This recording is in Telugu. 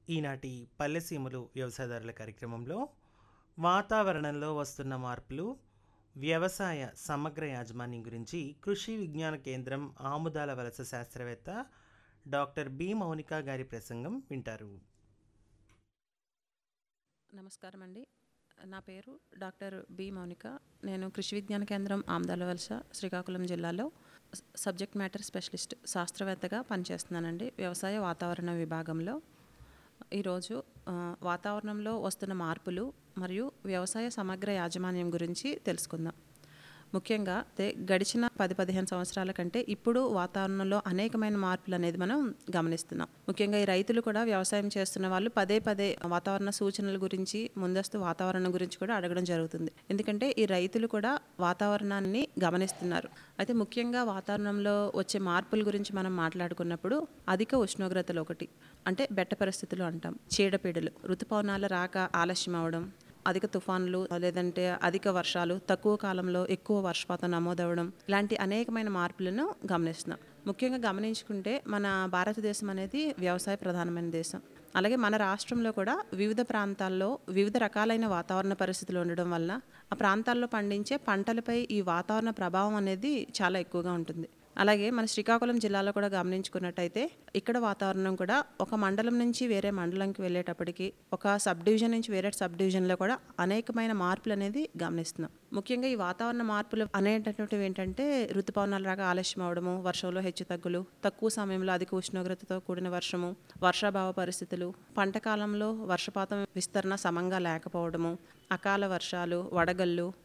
ఈనాటి పల్లెసీమలు వ్యవసాయదారుల కార్యక్రమంలో వాతావరణంలో వస్తున్న మార్పులు వ్యవసాయ సమగ్ర యాజమాన్యం గురించి కృషి విజ్ఞాన కేంద్రం ఆముదాల వలస శాస్త్రవేత్త డాక్టర్ బి మౌనిక గారి ప్రసంగం వింటారు నమస్కారం అండి నా పేరు డాక్టర్ బి మౌనిక నేను కృషి విజ్ఞాన కేంద్రం ఆమ్దాల వలస శ్రీకాకుళం జిల్లాలో స- సబ్జెక్ట్ మ్యాటర్ స్పెషలిస్ట్ శాస్త్రవేత్తగా పనిచేస్తున్నానండి వ్యవసాయ వాతావరణ విభాగంలో ఈరోజు ఆ, వాతావరణంలో వస్తున్న మార్పులు మరియు వ్యవసాయ సమగ్ర యాజమాన్యం గురించి తెలుసుకుందాం ముఖ్యంగా తే- గడిచిన పది పదిహేను సంవత్సరాల కంటే ఇప్పుడు వాతావరణంలో అనేకమైన మార్పులు అనేది మనం గమనిస్తున్నాం ముఖ్యంగా ఈ రైతులు కూడా వ్యవసాయం చేస్తున్న వాళ్ళు పదే పదే వాతావరణ సూచనల గురించి ముందస్తు వాతావరణం గురించి కూడా అడగడం జరుగుతుంది ఎందుకంటే ఈ రైతులు కూడా వాతావరణాన్ని గమనిస్తున్నారు అయితే ముఖ్యంగా వాతావరణంలో వచ్చే మార్పుల గురించి మనం మాట్లాడుకున్నప్పుడు అధిక ఉష్ణోగ్రతలు ఒకటి అంటే బెట్ట పరిస్థితులు అంటాం చీడపీడలు ఋతుపవనాల రాక ఆలస్యం అవడం అధిక తుఫాన్లు లేదంటే అధిక వర్షాలు తక్కువ కాలంలో ఎక్కువ వర్షపాతం నమోదవడం ఇలాంటి అనేకమైన మార్పులను గమనిస్తున్నాం ముఖ్యంగా గమనించుకుంటే మన భారతదేశం అనేది వ్యవసాయ ప్రధానమైన దేశం అలాగే మన రాష్ట్రంలో కూడా వివిధ ప్రాంతాల్లో వివిధ రకాలైన వాతావరణ పరిస్థితులు ఉండడం వల్ల ఆ ప్రాంతాల్లో పండించే పంటలపై ఈ వాతావరణ ప్రభావం అనేది చాలా ఎక్కువగా ఉంటుంది అలాగే మన శ్రీకాకుళం జిల్లాలో కూడా గమనించుకున్నట్టయితే ఇక్కడ వాతావరణం కూడా ఒక మండలం నుంచి వేరే మండలంకి వెళ్ళేటప్పటికి ఒక సబ్ డివిజన్ నుంచి వేరే సబ్ డివిజన్లో కూడా అనేకమైన మార్పులు అనేది గమనిస్తున్నాం ముఖ్యంగా ఈ వాతావరణ మార్పులు అనేటటువంటివి ఏంటంటే ఋతుపవనాల రాగా ఆలస్యం అవడము వర్షంలో హెచ్చు తగ్గులు తక్కువ సమయంలో అధిక ఉష్ణోగ్రతతో కూడిన వర్షము వర్షాభావ పరిస్థితులు పంట కాలంలో వర్షపాతం విస్తరణ సమంగా లేకపోవడము అకాల వర్షాలు వడగళ్ళు